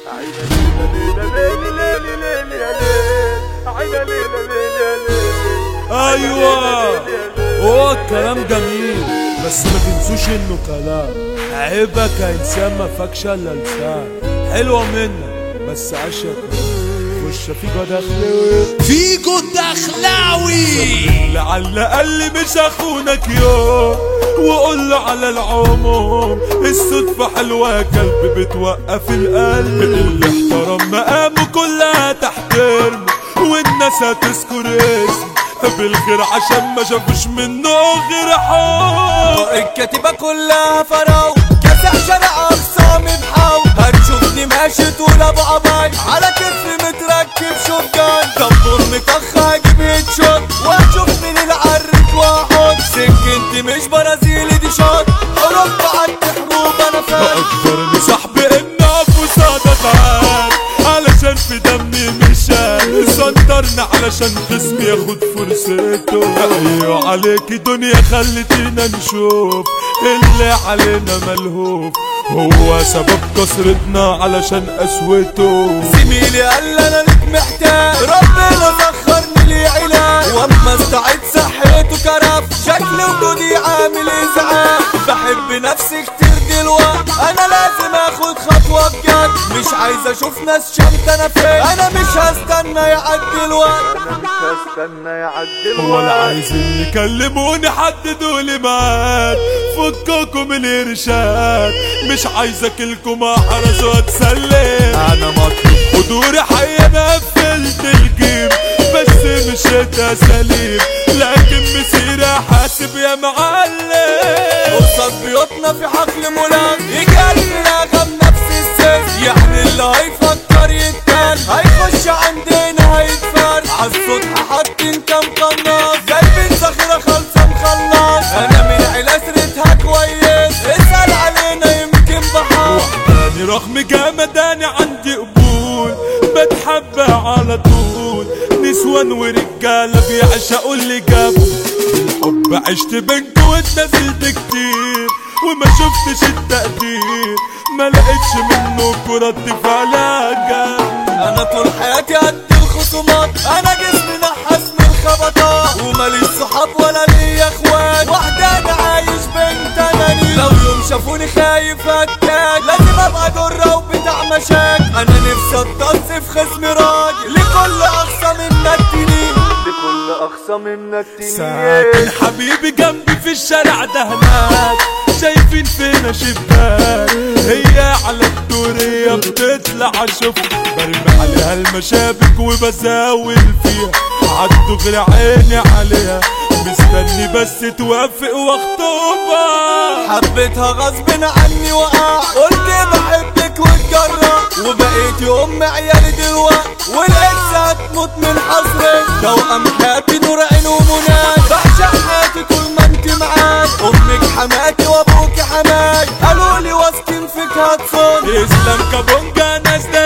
ايوه هو الكلام جميل بس ما تنسوش انه كلام عيبك يا انسان ما فاكش الا لسان حلوه منك بس اشيك خش في دخلاوي فيجو الدخلاوي لعل قال لي مش اخونك يوم وقول له على العموم الصدفة حلوة يا كلب بتوقف القلب اللي احترم مقامه كلها تحترمه والناس هتذكر اسمه بالخير عشان ما شافوش منه غير حب الكتيبة كلها فراو كاسح شارع أقسام بحاو هتشوفني ماشي طول أبو عباي على كتفي متركب شوتجان دبور مطخ هجيب هيد شوت وهتشوف مين العرك واحد سكنتي مش برازيلي دي شوت أوروبا عد حروب أنا فاهم اكبرني صاحبي انك وصادقات علشان في دمي مشان صدرنا علشان خصمي ياخد فرصته ايوه عليك دنيا خلتينا نشوف اللي علينا ملهوف هو سبب كسرتنا علشان قسوته زميلي قال انا ليك محتاج ربنا سخرني لي علاج واما استعد صحيته كرف شكل وجودي عامل ازعاج بحب نفسي كتير دلوقت انا لازم اخد خطوه بجد مش عايز اشوف ناس شمتانه فين انا مش هستنى يعدي الوقت ولا عايزين يكلموني حددوا لي ميعاد فككوا من الارشاد مش عايز اكلكم احرز واتسلم انا مطلوب حضوري حي انا قفلت الجيم بس مشيت سليم لكن مسيرة حاسب يا معلم قصاد بيوتنا في حقل مولان يجري رقم نفس السيف يعني اللي هيفكر يتكل هيخش عندنا هيتفرج عالسطح حاطين كام قناص جايبين ذخيرة خالصة مخلص انا من عيلة سيرتها كويس اسأل علينا يمكن بحار تاني رغم جمداني عندي قبول بتحب على طول نسوان ورجالة بيعشقوا اللي جابوا الحب عشت بينكوا واتنزلت كتير وما شفتش التقدير ما لقيتش منكوا رد فعل جاب انا طول حياتي قد الخصومات انا جسمي نحس من الخبطات وماليش صحاب ولا ليا اخوات وحداني عايش بين تمانين لو يوم شافوني خايف اتاك لازم ابقى درة وبتاع مشاك انا نفسي اتطز في خصم راجل لكل اقصى منك تنين لكل اقصى منك ساكن حبيبي جنبي في الشارع ده هناك شايفين فينا شباك هي على الدورية بتطلع اشوف برمي عليها المشابك وبزاول فيها عالدغري عيني عليها مستني بس توافق واخطبها حبيتها غصب عني وقع قلت بحبك واتجرأ وبقيتي ام عيالي دلوقت والاكس هتموت من حصرك توأم حياتي نور عين ومناك بعشق حياتي طول ما انت معاك امك حماتي وابوك حماك قالوا لي واسكن فيك هتصون اسلام كابونجا ناس ده